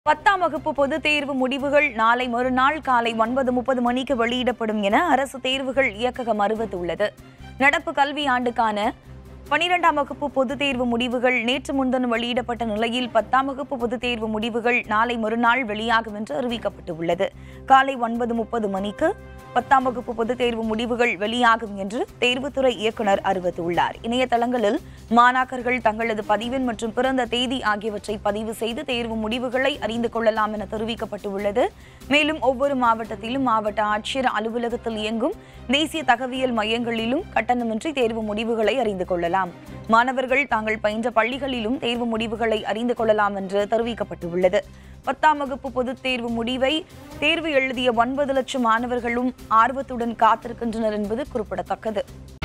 பத்தாம் வகுப்பு பொதுத் தேர்வு முடிவுகள் நாளை மறுநாள் காலை ஒன்பது முப்பது மணிக்கு வெளியிடப்படும் என அரசு தேர்வுகள் இயக்ககம் அறிவித்துள்ளது நடப்பு கல்வி ஆண்டுக்கான பனிரெண்டாம் வகுப்பு பொதுத் தேர்வு முடிவுகள் நேற்று முன்தினம் வெளியிடப்பட்ட நிலையில் பத்தாம் வகுப்பு பொதுத் தேர்வு முடிவுகள் நாளை மறுநாள் வெளியாகும் என்று அறிவிக்கப்பட்டுள்ளது காலை ஒன்பது முப்பது மணிக்கு பத்தாம் வகுப்பு பொதுத் தேர்வு முடிவுகள் வெளியாகும் என்று தேர்வுத்துறை இயக்குனர் அறிவித்துள்ளார் இணையதளங்களில் மாணாக்கர்கள் தங்களது பதிவெண் மற்றும் பிறந்த தேதி ஆகியவற்றை பதிவு செய்து தேர்வு முடிவுகளை அறிந்து கொள்ளலாம் என தெரிவிக்கப்பட்டுள்ளது மேலும் ஒவ்வொரு மாவட்டத்திலும் மாவட்ட ஆட்சியர் அலுவலகத்தில் இயங்கும் தேசிய தகவியல் மையங்களிலும் கட்டணமின்றி தேர்வு முடிவுகளை அறிந்து கொள்ளலாம் மாணவர்கள் தாங்கள் பயின்ற பள்ளிகளிலும் தேர்வு முடிவுகளை அறிந்து கொள்ளலாம் என்று தெரிவிக்கப்பட்டுள்ளது பத்தாம் வகுப்பு பொதுத் தேர்வு முடிவை தேர்வு எழுதிய ஒன்பது லட்சம் மாணவர்களும் ஆர்வத்துடன் காத்திருக்கின்றனர் என்பது குறிப்பிடத்தக்கது